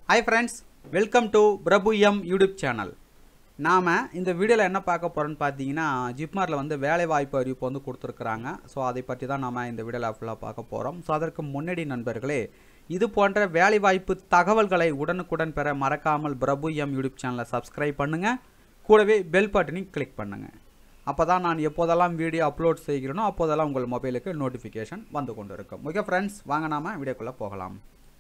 hi friends welcome to Prabhu M YouTube channel நாம் இந்த வீடியோவில் என்ன பார்க்க போகிறோன்னு பார்த்தீங்கன்னா ஜிப்மாரில் வந்து வேலை வாய்ப்பு அறிவிப்பு வந்து கொடுத்துருக்குறாங்க ஸோ அதை பற்றி தான் நம்ம இந்த வீடியோவில் ஃபுல்லாக பார்க்க போகிறோம் ஸோ அதற்கு முன்னாடி நண்பர்களே இது போன்ற வேலைவாய்ப்பு தகவல்களை உடனுக்குடன் பெற மறக்காமல் பிரபு எம் யூடியூப் சேனலை சப்ஸ்கிரைப் பண்ணுங்கள் கூடவே பெல் பட்டனையும் கிளிக் பண்ணுங்கள் அப்போ தான் நான் எப்போதெல்லாம் வீடியோ அப்லோட் செய்கிறேனோ அப்போதெல்லாம் உங்கள் மொபைலுக்கு நோட்டிஃபிகேஷன் வந்து கொண்டு இருக்கும் ஓகே ஃப்ரெண்ட்ஸ் வாங்க நாம வீடியோக்குள்ளே போகலாம்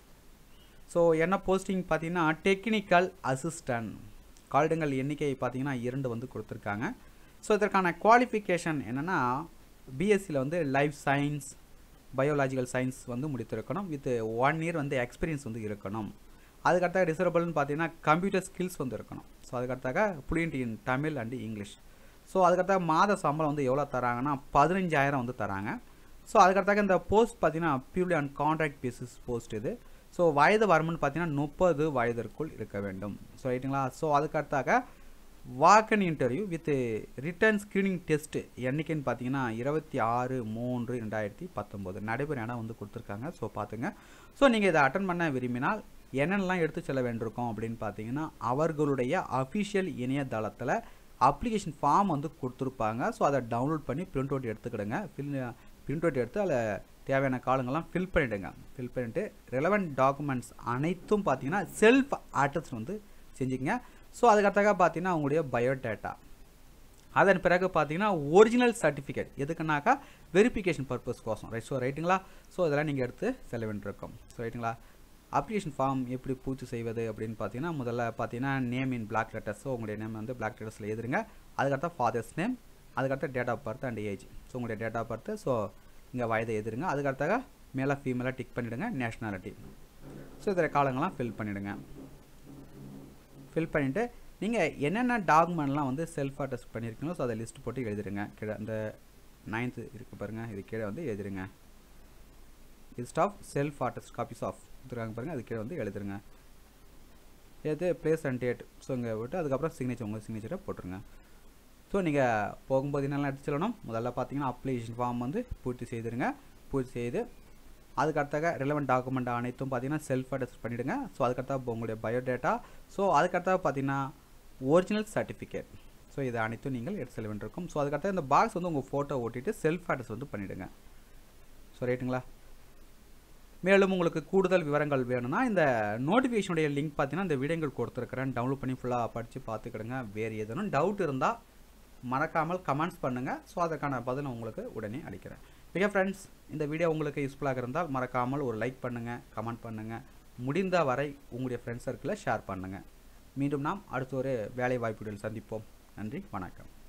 ஸோ என்ன போஸ்டிங் பார்த்தீங்கன்னா டெக்னிக்கல் அசிஸ்டன்ட் கால்டுங்கள் எண்ணிக்கை பார்த்தீங்கன்னா இரண்டு வந்து கொடுத்துருக்காங்க ஸோ இதற்கான குவாலிஃபிகேஷன் என்னென்னா பிஎஸ்சியில் வந்து லைஃப் சயின்ஸ் பயோலாஜிக்கல் சயின்ஸ் வந்து முடித்திருக்கணும் வித் ஒன் இயர் வந்து எக்ஸ்பீரியன்ஸ் வந்து இருக்கணும் அதுக்கடுத்தாக ரிசர்வபிள்னு பார்த்தீங்கன்னா கம்ப்யூட்டர் ஸ்கில்ஸ் வந்து இருக்கணும் ஸோ அதுக்கடுத்தாக fluent in Tamil and English so அதுக்கடுத்தாக மாத சம்பளம் வந்து எவ்வளோ தராங்கன்னா பதினஞ்சாயிரம் வந்து தராங்க ஸோ அதுக்கடுத்தாக இந்த போஸ்ட் பார்த்தீங்கன்னா purely and contract basis post இது ஸோ வயது வரம்புன்னு பார்த்தீங்கன்னா முப்பது வயதிற்குள் இருக்க வேண்டும் ஸோ ரைட்டுங்களா ஸோ அதுக்கடுத்தாக walk in interview with written screening test என்னைக்குன்னு பார்த்தீங்கன்னா இருபத்தி ஆறு மூன்று ரெண்டாயிரத்தி பத்தொம்போது நடைபெறும் இடம் வந்து கொடுத்துருக்காங்க ஸோ பார்த்துங்க ஸோ நீங்கள் இதை அட்டன் பண்ண விரும்பினால் என்னென்னலாம் எடுத்து செல்ல வேண்டியிருக்கோம் அப்படின்னு பார்த்தீங்கன்னா அவர்களுடைய அஃபிஷியல் இணையதளத்தில் அப்ளிகேஷன் ஃபார்ம் வந்து கொடுத்துருப்பாங்க ஸோ அதை டவுன்லோட் பண்ணி பிரிண்ட் அவுட் எடுத்துக்கிடுங்க ஃபில் பிரிண்ட் அவுட் எடுத்து அதில் தேவையான காலங்கள்லாம் ஃபில் பண்ணிவிடுங்க ஃபில் பண்ணிவிட்டு ரெலவெண்ட் டாக்குமெண்ட்ஸ் அனைத்தும் பார்த்தீங்கன்னா செல்ஃப் அட்டஸ்ட் வந்து செஞ்சுக்கங்க ஸோ அதுக்கடுத்தாக பார்த்தீங்கன்னா உங்களுடைய பயோடேட்டா அதன் பிறகு பார்த்தீங்கன்னா ஒரிஜினல் சர்டிஃபிகேட் எதுக்குனாக்கா வெரிஃபிகேஷன் பர்பஸ் கோசம் ரைட் ஸோ ரைட்டுங்களா ஸோ இதெல்லாம் நீங்கள் எடுத்து செல்ல வேண்டியிருக்கும் ஸோ ரைட்டுங்களா அப்ளிகேஷன் ஃபார்ம் எப்படி பூர்த்தி செய்வது அப்படின்னு பார்த்தீங்கன்னா முதல்ல பார்த்தீங்கன்னா name in block letters so உங்களுடைய நேம் வந்து பிளாக் லெட்டர்ஸில் எழுதுருங்க அதுக்கடுத்த ஃபாதர்ஸ் நேம் அதுக்கடுத்த date of birth and age so உங்களுடைய டேட் ஆஃப் பர்த் ஸோ இங்கே வயதை எழுதுருங்க அதுக்கடுத்தாக மேலே ஃபீமேலாக டிக் பண்ணிவிடுங்க நேஷ்னாலிட்டி ஸோ இதில் காலங்கள்லாம் ஃபில் பண்ணிவிடுங்க ஃபில் பண்ணிவிட்டு நீங்கள் என்னென்ன டாக்குமெண்ட்லாம் வந்து செல்ஃப் அட்டஸ்ட் பண்ணியிருக்கீங்களோ ஸோ அதை லிஸ்ட் போட்டு எழுதிருங்க கீழே அந்த நைன்த்து இருக்குது பாருங்கள் இது கீழே வந்து எழுதிருங்க list of self attest copies of கொடுத்துருக்காங்க பாருங்கள் அது கீழே வந்து எழுதுருங்க எது பிளேஸ் அண்ட் டேட் ஸோ இங்கே விட்டு அதுக்கப்புறம் சிக்னேச்சர் உங்கள் சிக்னேச்சரை போட்டுருங்க ஸோ நீங்கள் போகும்போது என்னெல்லாம் எடுத்து சொல்லணும் முதல்ல பார்த்தீங்கன்னா அப்ளிகேஷன் ஃபார்ம் வந்து பூர்த்தி செய்திருங்க பூர்த்தி செய்து அதுக்கடுத்தாக ரிலவெண்ட் டாக்குமெண்ட் அனைத்தும் பார்த்தீங்கன்னா செல்ஃப் அட்டஸ்ட் பண்ணிவிடுங்க ஸோ அதுக்கடுத்தாக உங்களுடைய பயோடேட்டா ஸோ அதுக்கடுத்தாக பார்த்தீங்கன்னா ஒரிஜினல் சர்டிஃபிகேட் ஸோ இது அனைத்தும் நீங்கள் எடுத்து செல்ல வேண்டியிருக்கும் ஸோ அதுக்கடுத்த இந்த பாக்ஸ் வந்து உங்கள் ஃபோட்டோ ஓட்டிட்டு செல்ஃப் அட்டஸ்ட் வந்து பண்ணிவிடுங்க ஸோ ரைட்டுங்களா மேலும் உங்களுக்கு கூடுதல் விவரங்கள் வேணும்னா இந்த நோட்டிஃபிகேஷனுடைய லிங்க் பார்த்தீங்கன்னா இந்த வீடியோங்கள் கொடுத்துருக்குறேன் டவுன்லோட் பண்ணி ஃபுல்லாக படித்து பார்த்துக்கிடுங்க வேறு எதுவும் டவுட் இருந்தால் மறக்காமல் கமெண்ட்ஸ் பண்ணுங்கள் ஸோ அதற்கான பதில் உங்களுக்கு உடனே அளிக்கிறேன் மிக ஃப்ரெண்ட்ஸ் இந்த வீடியோ உங்களுக்கு யூஸ்ஃபுல்லாக இருந்தால் மறக்காமல் ஒரு லைக் பண்ணுங்கள் கமெண்ட் பண்ணுங்கள் முடிந்த வரை உங்களுடைய ஃப்ரெண்ட்ஸ் சர்க்கிளில் ஷேர் பண்ணுங்கள் மீண்டும் நாம் அடுத்த ஒரு வேலை வாய்ப்புகளில் சந்திப்போம் நன்றி வணக்கம்